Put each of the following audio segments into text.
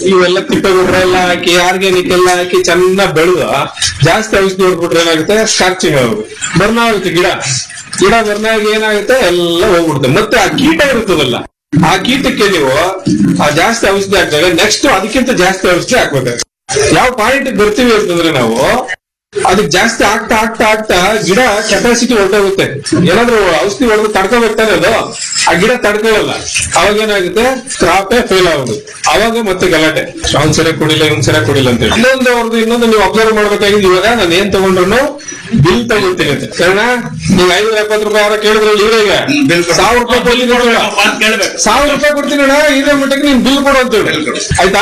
ಇವೆಲ್ಲ ತಿಪ್ಪೆ ಗೊಬ್ಬರ ಎಲ್ಲ ಹಾಕಿ ಆರ್ಗ್ಯಾನಿಕ್ ಎಲ್ಲ ಹಾಕಿ ಚೆನ್ನಾಗಿ ಬೆಳೆದು ಜಾಸ್ತಿ ಔಷಧಿ ಹೊಡ್ಬಿಟ್ರೆ ಏನಾಗುತ್ತೆ ಸ್ಕಾರ್ಚಿಂಗ್ ಆಗುತ್ತೆ ಬರ್ನ ಆಗುತ್ತೆ ಗಿಡ ಗಿಡ ಬರ್ನಾಗ ಏನಾಗುತ್ತೆ ಎಲ್ಲ ಹೋಗ್ಬಿಡುತ್ತೆ ಮತ್ತೆ ಆ ಕೀಟ ಇರ್ತದಲ್ಲ ಆ ಕೀಟಕ್ಕೆ ನೀವು ಆ ಜಾಸ್ತಿ ಔಷಧಿ ಹಾಕಿದಾಗ ನೆಕ್ಸ್ಟ್ ಅದಕ್ಕಿಂತ ಜಾಸ್ತಿ ಔಷಧಿ ಹಾಕ್ಬೇಕಾಗುತ್ತೆ ಯಾವ ಪಾಯಿಂಟ್ ಬರ್ತೀವಿ ಅಂತಂದ್ರೆ ನಾವು ಅದಕ್ಕೆ ಜಾಸ್ತಿ ಆಗ್ತಾ ಆಗ್ತಾ ಆಗ್ತಾ ಗಿಡ ಕೆಪಾಸಿಟಿ ಹೊರಟೋಗುತ್ತೆ ಏನಾದ್ರು ಔಷಧಿ ಹೊಡೆದು ತಡ್ಕೋಬೇಕಾದ್ರೆ ಅದು ಆ ಗಿಡ ತಡ್ಕೊಳ್ಳಲ್ಲ ಅವಾಗ ಏನಾಗುತ್ತೆ ಕ್ರಾಪೇ ಫೇಲ್ ಆಗೋದು ಅವಾಗ ಮತ್ತೆ ಗಲಾಟೆ ಅವ್ನ್ ಸರಿ ಕುಡಿಲ್ಲ ಇವ್ನ್ ಸರಿ ಕುಡಿಲ್ಲ ಅಂತ ಹೇಳಿ ಇನ್ನೊಂದು ಅವ್ರದ್ದು ಇನ್ನೊಂದು ನೀವು ಅಬ್ಸರ್ವ್ ಮಾಡ್ಬೇಕಾಗಿದ್ದು ಇವಾಗ ನಾನು ಏನ್ ತಗೊಂಡ್ರು ಬಿಲ್ ತಗೊಳ್ತೀನಿ ಅಂತ ಕಾರಣ ನೀವು ಐನೂರ ಎಪ್ಪತ್ತು ರೂಪಾಯಿ ಯಾರೋ ಕೇಳಿದ್ರಲ್ಲ ಇವ್ರಿಗೆ ಸಾವಿರ ರೂಪಾಯಿ ಕೊಡ್ಲಿ ನೋಡೋಣ ಮಾತ್ ಕೇಳ್ಬೇಕು ಸಾವಿರ ರೂಪಾಯಿ ಕೊಡ್ತೀನಿ ಅಣ್ಣ ಇದೇ ಮಟ್ಟಕ್ಕೆ ನೀನ್ ಬಿಲ್ ಕೊಡು ಅಂತ ಹೇಳಿ ಆಯ್ತಾ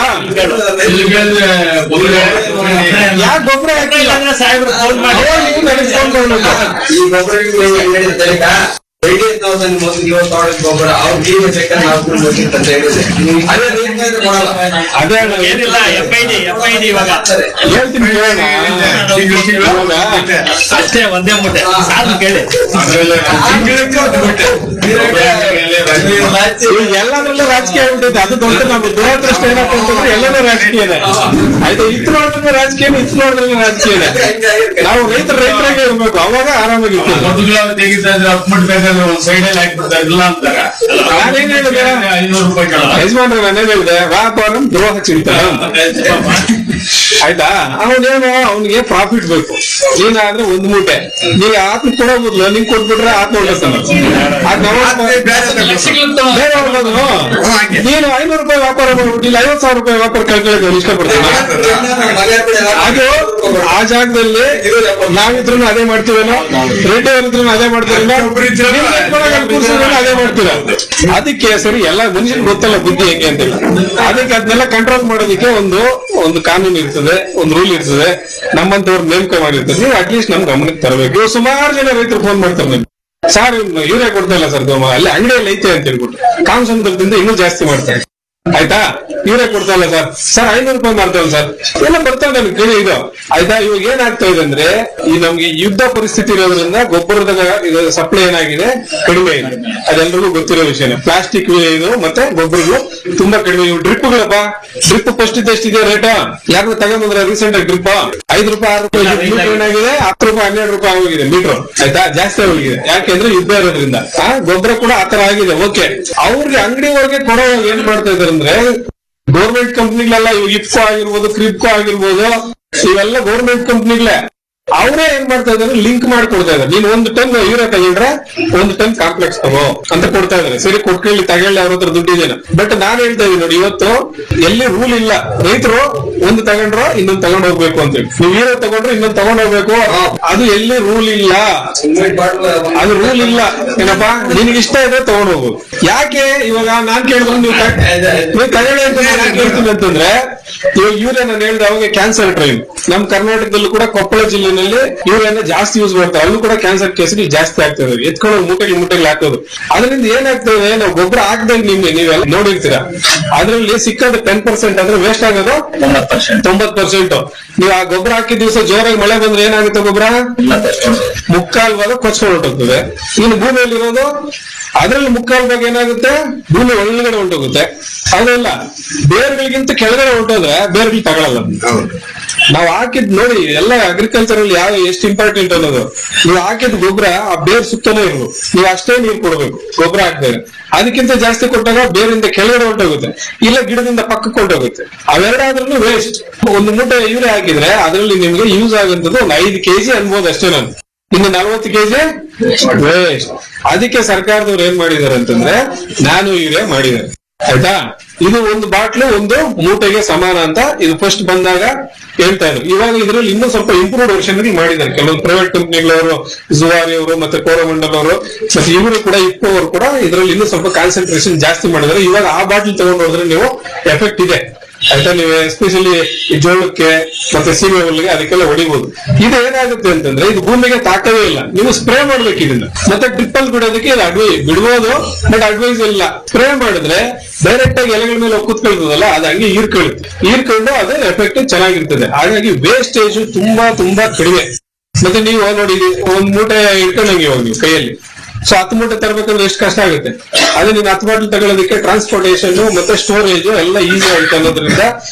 ಯಾಕೆ ಗೊಬ್ಬರ ಹಾಕಿಲ್ಲ ಇಲ್ಲಾಂದ್ರೆ ಸಾಹೇಬ್ರು ಫೋನ್ ಮಾಡಿ ಅವಾಗ ನೀವು ನನಗೆ ಫೋನ್ ಮಾಡ್ಬೇಕು ಈ ಗೊಬ್ಬರ ಏಯ್ಟೀನ್ ತೌಸಂಡ್ ಮೊದಲು ನೀವು ತಗೊಳ್ಳೋದು ಗೊಬ್ಬರ ಅವ್ರು ಜೀವ ಸೆಕೆಂಡ್ ನಾವು ಅಂತ ಹೇಳಿದ್ರೆ ಅದೇ ರೇಟ್ ಮೇಲೆ ಕೊಡಲ್ಲ ಅದೇ ಅಣ್ಣ, ಏನಿಲ್ಲ F I D F I D ಇವಾಗ ಹೇಳ್ತೀನಿ ಕೇಳೋಣ ಇವಾಗ ಅಷ್ಟೇ ಒಂದೇ ಮೂಟೆ ಸಾಕು ಕೇಳಿ ಈಗ ಎಲ್ಲದ್ರಲ್ಲೂ ರಾಜಕೀಯ ಆಗ್ಬಿಟ್ಟೈತೆ ಅದು ದೊಡ್ಡ ನಮ್ಮ ದುರದೃಷ್ಟ ಏನಪ್ಪ ಅಂತಂದ್ರೆ ಎಲ್ಲನೂ ರಾಜಕೀಯನೇ ಆಯ್ತಾ ಇತ್ತು ನೋಡಿದ್ರೆ ರಾಜಕೀಯನೇ ಇತ್ತು ನೋಡಿದ್ರೆ ರಾಜಕೀಯನೇ ನಾವು ರೈತರ ರೈತರಾಗೆ ಇರ್ಬೇಕು ಅವಾಗ ಆರಾಮಾಗಿರ್ತೀವಿ ಮೊದಲು ತೆಗಿತಾರೆ ಅಪ್ ಮಾಡ್ಬೇಕಾದ್ರೆ ಒಂದ್ ಸೈಡ್ ಅಲ್ಲಿ ಹಾಕ್ಬಿಡ್ತಾರೆ ಇಲ್ಲ ಅಂತಾರೆ ನಾನೇನ್ ಹೇಳಿದೆ? ಐನೂರು ರೂಪಾಯಿ ಕೇಳಲ್ಲ ಯಜಮಾನ್ರ ನಾನೇನ್ ಹೇಳಿದೆ ವ್ಯಾಪಾರ ದ್ರೋಹ ಚಿಂತನ ಅಂತ ಆಯ್ತಾ ಅವನೇನು ಅವನಿಗೆ ಪ್ರಾಫಿಟ್ ಬೇಕು ನೀನಾದ್ರೆ ಒಂದ್ ಮೂಟೆ ನೀನ್ ಆತ್ಮ ಕೊಡೋ ಬದಲು ನಿಂಗ್ ಕೊಟ್ಬಿಟ್ರೆ ಆತ್ಮ ಹೊಡ್ತಾನ ಅದ್ ನಾವು ಬೇರೆ ಅವ್ರದ್ದು ನೀನು ಐನೂರು ರೂಪಾಯಿ ವ್ಯಾಪಾರ ಮಾಡ್ಬಿಟ್ಟು ಇಲ್ಲಿ ಐವತ್ ಸಾವಿರ ರೂಪಾಯಿ ವ್ಯಾಪಾರ ಕಳ್ಕೊಳ್ಳೋಕೆ ಅವ್ನು ಇಷ್ಟಪಡ್ತಾನೆ ಅದು ಆ ಜಾಗದಲ್ಲಿ ನಾವಿದ್ರು ಅದೇ ಮಾಡ್ತೀವೇನೋ ರೆಡ್ಡಿ ಅವರಿದ್ರು ಅದೇ ಮಾಡ್ತೀವೇನೋ ನಿಮ್ ಯಜಮಾನ ಅಲ್ಲಿ ಕೂರ್ಸಿದ್ರು ಅದೇ ಮಾಡ್ತೀರ ಅದಕ್ಕೆ ಸರಿ ಎಲ್ಲ ಮನುಷ್ಯನ್ ಗೊತ್ತಲ್ಲ ಬುದ್ಧಿ ಹೆಂಗೆ ಅಂತ ಅದಕ್ಕೆ ಅದನ್ನೆಲ್ಲ ಕಂಟ್ರೋಲ್ ಮಾಡೋದಕ್ಕೆ ಒಂದು ಒಂದು ಕಾನೂನು ಇರ್ತದೆ ಒಂದು ರೂಲ್ ಇರ್ತದೆ ನಮ್ಮಂತವ್ರು ನೇಮಕ ಮಾಡಿರ್ತದೆ ನೀವು ಅಟ್ಲೀಸ್ಟ್ ನಮ್ ಗಮನಕ್ಕೆ ತರಬೇಕು ಇವಾಗ ಸುಮಾರು ಜನ ರೈತರು ಫೋನ್ ಮಾಡ್ತಾರೆ ನಮ್ಗೆ ಸರ್ ಇವರೇ ಕೊಡ್ತಾ ಇಲ್ಲ ಸರ್ ಗೋಮ ಅಲ್ಲಿ ಅಂಗಡಿಯಲ್ಲಿ ಐತೆ ಅಂತ ಹೇಳ್ಬಿಟ್ಟು ಕಾಮಸಮುದ್ರದಿಂದ ಇನ್ನೂ ಜಾಸ್ತಿ ಮಾಡ್ತಾರೆ ಆಯ್ತಾ ಇವರೇ ಕೊಡ್ತಾ ಇಲ್ಲ ಸರ್ ಸರ್ ಐನೂರು ರೂಪಾಯಿ ಮಾಡ್ತೇವೆ ಸರ್ ಎಲ್ಲ ಬರ್ತಾ ಇದೆ ನನ್ಗೆ ಕೇಳಿ ಇದು ಆಯ್ತಾ ಇವಾಗ ಏನಾಗ್ತಾ ಇದೆ ಅಂದ್ರೆ ಈ ನಮ್ಗೆ ಯುದ್ಧ ಪರಿಸ್ಥಿತಿ ಇರೋದ್ರಿಂದ ಗೊಬ್ಬರದ ಇದು ಸಪ್ಲೈ ಏನಾಗಿದೆ ಕಡಿಮೆ ಇದೆ ಅದೆಲ್ಲರಿಗೂ ಗೊತ್ತಿರೋ ವಿಷಯನೇ ಪ್ಲಾಸ್ಟಿಕ್ ಇದು ಮತ್ತೆ ಗೊಬ್ಬರಗಳು ತುಂಬಾ ಕಡಿಮೆ ಇವು ಡ್ರಿಪ್ಗಳಪ್ಪ ಡ್ರಿಪ್ ಫಸ್ಟ್ ಎಷ್ಟಿದೆ ರೇಟ್ ಯಾರು ತಗೊಂಡ್ಬಂದ್ರೆ ರೀಸೆಂಟ್ ಆಗಿ ಡ್ರಿಪ್ ಐದು ರೂಪಾಯಿ ಆರು ರೂಪಾಯಿ ಮೀಟರ್ ಏನಾಗಿದೆ ಹತ್ತು ರೂಪಾಯಿ ಹನ್ನೆರಡು ರೂಪಾಯಿ ಆಗೋಗಿದೆ ಮೀಟರ್ ಆಯ್ತಾ ಜಾಸ್ತಿ ಆಗೋಗಿದೆ ಯಾಕೆಂದ್ರೆ ಯುದ್ಧ ಇರೋದ್ರಿಂದ ಆ ಗೊಬ್ಬರ ಕೂಡ ಆತರ ಆಗಿದೆ ಓಕೆ ಅವ್ರಿಗೆ ಅಂಗಡಿ ಒಳಗೆ ಕೊಡೋವಾಗ ಏನ್ ಮಾಡ್ತಾ ಇದಾರೆ ಅಂದ್ರೆ ಗೌರ್ಮೆಂಟ್ ಕಂಪ್ನಿಗಳೆಲ್ಲ ಇವಾಗ ಇಫ್ಕೋ ಆಗಿರ್ಬೋದು ಕ್ರಿಪ್ಕೋ ಆಗಿರ್ಬೋದು ಇವೆಲ್ಲ ಗೌರ್ಮೆಂಟ್ ಕಂಪ್ನಿಗಳೇ ಅವರೇ ಏನ್ ಮಾಡ್ತಾ ಇದಾರೆ ಲಿಂಕ್ ಮಾಡಿ ಕೊಡ್ತಾ ಇದಾರೆ ನೀನ್ ಒಂದು ಟನ್ ಯೂರಿಯಾ ತಗೊಂಡ್ರೆ ಒಂದು ಟನ್ ಕಾಂಪ್ಲೆಕ್ಸ್ ತಗೋ ಅಂತ ಕೊಡ್ತಾ ಇದಾರೆ ಸರಿ ಕೊಟ್ಕೊಳ್ಳಿ ತಗೊಳ್ಳಿ ಅವ್ರ ಹತ್ರ ದುಡ್ಡಿದೇನೆ ಬಟ್ ನಾನ್ ಹೇಳ್ತಾ ಇದೀನಿ ನೋಡಿ ಇವತ್ತು ಎಲ್ಲಿ ರೂಲ್ ಇಲ್ಲ ರೈತರು ಒಂದು ತಗೊಂಡ್ರು ಇನ್ನೊಂದು ತಗೊಂಡ್ ಹೋಗ್ಬೇಕು ಅಂತ ಹೇಳಿ ನೀವು ಯೂರಿಯಾ ತಗೊಂಡ್ರೆ ಇನ್ನೊಂದು ತಗೊಂಡ್ ಹೋಗ್ಬೇಕು ಅದು ಎಲ್ಲಿ ರೂಲ್ ಇಲ್ಲ ಅದು ರೂಲ್ ಇಲ್ಲ ಏನಪ್ಪಾ ನಿನಗೆ ಇಷ್ಟ ಇದೆ ತಗೊಂಡ್ ಹೋಗು ಯಾಕೆ ಇವಾಗ ನಾನ್ ಕೇಳಿದ್ರು ನೀವು ತ- ನೀವು ತಗೊಳ್ಳಿ ಅಂತ ನಾನು ಯಾಕೆ ಹೇಳ್ತೀನಿ ಅಂತಂದ್ರೆ ಇವಾಗ ಯೂರಿಯಾ ನಾನು ಹೇಳ್ದೆ ಅವಾಗ ಕ್ಯಾನ್ಸರ್ ಟ್ರೈನ್ ನಮ್ ಕರ್ನಾಟಕದಲ್ಲೂ ಕೂಡ ಕೊಪ್ಪಳ ಜಿಲ್ಲೆನಲ್ಲಿ ಯೂರಿಯಾನ ಜಾಸ್ತಿ ಯೂಸ್ ಮಾಡ್ತಾರೆ ಅಲ್ಲೂ ಕೂಡ ಕ್ಯಾನ್ಸರ್ ಕೇಸ್ಗಳು ಜಾಸ್ತಿ ಆಗ್ತಾ ಇದಾವೆ ಎತ್ಕೊಂಡು ಮೂಟೆಗೆ ಮೂಟೆಗೆ ಹಾಕೋದು ಅದರಿಂದ ಏನಾಗ್ತದೆ ನಾವು ಗೊಬ್ಬರ ಹಾಕ್ದಾಗ ನಿಮ್ಗೆ ನೀವೆಲ್ಲ ನೋಡಿರ್ತೀರಾ ಅದ್ರಲ್ಲಿ ಸಿಕ್ಕೋದು ಟೆನ್ ಪರ್ಸೆಂಟ್ ಅಂದ್ರೆ ವೇಸ್ಟ್ ಆಗೋದು ತೊಂಬತ್ತು ಪರ್ಸೆಂಟ್ ತೊಂಬತ್ ಪರ್ಸೆಂಟ್ ನೀವು ಆ ಗೊಬ್ಬರ ಹಾಕಿದ ದಿವಸ ಜೋರಾಗಿ ಮಳೆ ಬಂದ್ರೆ ಏನಾಗುತ್ತೆ ಗೊಬ್ಬರ ಮುಕ್ಕಾಲ್ ಭಾಗ ಕೊಚ್ಕೊಂಡು ಹೊರಟೋಗ್ತದೆ ಇನ್ನು ಭೂಮಿಯಲ್ಲಿ ಇರೋದು ಅದ್ರಲ್ಲಿ ಮುಕ್ಕಾಲ್ ಭಾಗ ಏನಾಗುತ್ತೆ ಭೂಮಿ ಒಳಗಡೆ ಹೊಂಟೋಗುತ್ತೆ ಅದಲ್ಲ ಬೇರ್ಗಳಿಗಿಂತ ಕೆಳಗಡೆ ಹೊಂಟೋದ್ರೆ ಬೇರ್ಗಳು ತಗೊಳಲ್ಲ ನಾವು ಹಾಕಿದ್ ನೋಡಿ ಎಲ್ಲ ಅಗ್ರಿಕಲ್ಚರ್ ಅಲ್ಲಿ ಯಾವ ಎಷ್ಟು ಇಂಪಾರ್ಟೆಂಟ್ ಅನ್ನೋದು ನೀವು ಹಾಕಿದ ಗೊಬ್ಬರ ಆ ಬೇರ್ ಸುತ್ತನೇ ಇರ್ಬೇಕು ನೀವು ಅಷ್ಟೇ ನೀರು ಕೊಡ್ಬೇಕು ಗೊಬ್ಬರ ಹಾಕ್ದಾಗ ಅದಕ್ಕಿಂತ ಜಾಸ್ತಿ ಕೊಟ್ಟಾಗ ಬೇರಿಂದ ಕೆಳಗಡೆ ಹೊಂಟೋಗುತ್ತೆ ಇಲ್ಲ ಗಿಡದಿಂದ ಪಕ್ಕಕ್ಕೆ ಹೊಂಟೋಗುತ್ತೆ ಅವೆರಡಾದ್ರೂ ವೇಸ್ಟ್ ಒಂದು ಮೂಟೆ ಯೂರಿಯಾ ಹಾಕಿದ್ರೆ ಅದರಲ್ಲಿ ನಿಮ್ಗೆ ಯೂಸ್ ಆಗುವಂತದ್ದು ಒಂದು ಐದು ಕೆಜಿ ಅನ್ಬೋದು ಅಷ್ಟೇ ನಾನು ಇನ್ನು ನಲವತ್ತು ಕೆಜಿ ವೇಸ್ಟ್ ಅದಕ್ಕೆ ಸರ್ಕಾರದವ್ರು ಏನ್ ಮಾಡಿದಾರೆ ಅಂತಂದ್ರೆ ನಾನು ಯೂರಿಯಾ ಮಾಡಿದ್ದಾರೆ ಆಯ್ತಾ ಇದು ಒಂದು ಬಾಟ್ಲು ಒಂದು ಮೂಟೆಗೆ ಸಮಾನ ಅಂತ ಇದು ಫಸ್ಟ್ ಬಂದಾಗ ಹೇಳ್ತಾ ಇದ್ರು ಇವಾಗ ಇದರಲ್ಲಿ ಇನ್ನೂ ಸ್ವಲ್ಪ ಇಂಪ್ರೂವ್ಡ್ ವರ್ಷನ್ ಮಾಡಿದ್ದಾರೆ ಕೆಲವೊಂದು ಪ್ರೈವೇಟ್ ಕಂಪ್ನಿಗಳವರು ಜುವಾರಿ ಅವರು ಮತ್ತೆ ಕೋರಮಂಡಲ್ ಅವರು ಮತ್ತೆ ಇವರು ಕೂಡ ಇಪ್ಪೋ ಅವರು ಕೂಡ ಇದರಲ್ಲಿ ಇನ್ನೂ ಸ್ವಲ್ಪ ಕಾನ್ಸಂಟ್ರೇಷನ್ ಜಾಸ್ತಿ ಮಾಡಿದ್ದಾರೆ ಇವಾಗ ಆ ಬಾಟ್ಲ್ ತಗೊಂಡು ಹೋದ್ರೆ ನೀವು ಎಫೆಕ್ಟ್ ಇದೆ ಆಯ್ತಾ ನೀವು ಎಸ್ಪೆಷಲಿ ಜೋಳಕ್ಕೆ ಮತ್ತೆ ಸೀಮೆ ಹುಲ್ಲಿಗೆ ಅದಕ್ಕೆಲ್ಲ ಹೊಡಿಬಹುದು ಇದು ಏನಾಗುತ್ತೆ ಅಂತಂದ್ರೆ ಇದು ಭೂಮಿಗೆ ತಾಕವೇ ಇಲ್ಲ ನೀವು ಸ್ಪ್ರೇ ಮಾಡ್ಬೇಕು ಇದನ್ನ ಮತ್ತೆ ಟ್ರಿಪ್ಪಲ್ ಬಿಡೋದಕ್ಕೆ ಇದು ಅಡ್ವೈಸ್ ಬಿಡ್ಬೋದು ಬಟ್ ಅಡ್ವೈಸ್ ಇಲ್ಲ ಸ್ಪ್ರೇ ಮಾಡಿದ್ರೆ ಡೈರೆಕ್ಟ್ ಆಗಿ ಎಲೆಗಳ ಮೇಲೆ ಹೋಗ್ ಕೂತ್ಕೊಳ್ತದಲ್ಲ ಅದು ಹಂಗೆ ಹೀರ್ಕೊಳ್ಳುತ್ತೆ ಹೀರ್ಕೊಂಡು ಅದು ಎಫೆಕ್ಟ್ ಚೆನ್ನಾಗಿರ್ತದೆ ಹಾಗಾಗಿ ವೇಸ್ಟೇಜ್ ತುಂಬಾ ತುಂಬಾ ಕಡಿಮೆ ಮತ್ತೆ ನೀವು ನೋಡಿ ಇದು ಒಂದ್ ಮೂಟೆ ಇಟ್ಕೊಂಡಂಗೆ ಇವಾಗ ನೀವು ಕೈಯಲ್ಲಿ ಸೊ ಹತ್ತು ಮೂಟೆ ತರಬೇಕಂದ್ರೆ ಎಷ್ಟು ಕಷ್ಟ ಆಗುತ್ತೆ ಅದೇ ನೀನು ಹತ್ತು ಬಾಟಲ್ ತಗೊಳ್ಳೋದಕ್ಕೆ ಟ್ರಾನ್ಸ್ಪೋರ್ಟೇಷನ್ ಮತ್ತೆ ಸ್ಟೋರೇಜ್ ಎಲ್ಲ ಈಸಿ ಆಯ್ತು ಅನ್ನೋದ್ರಿಂದ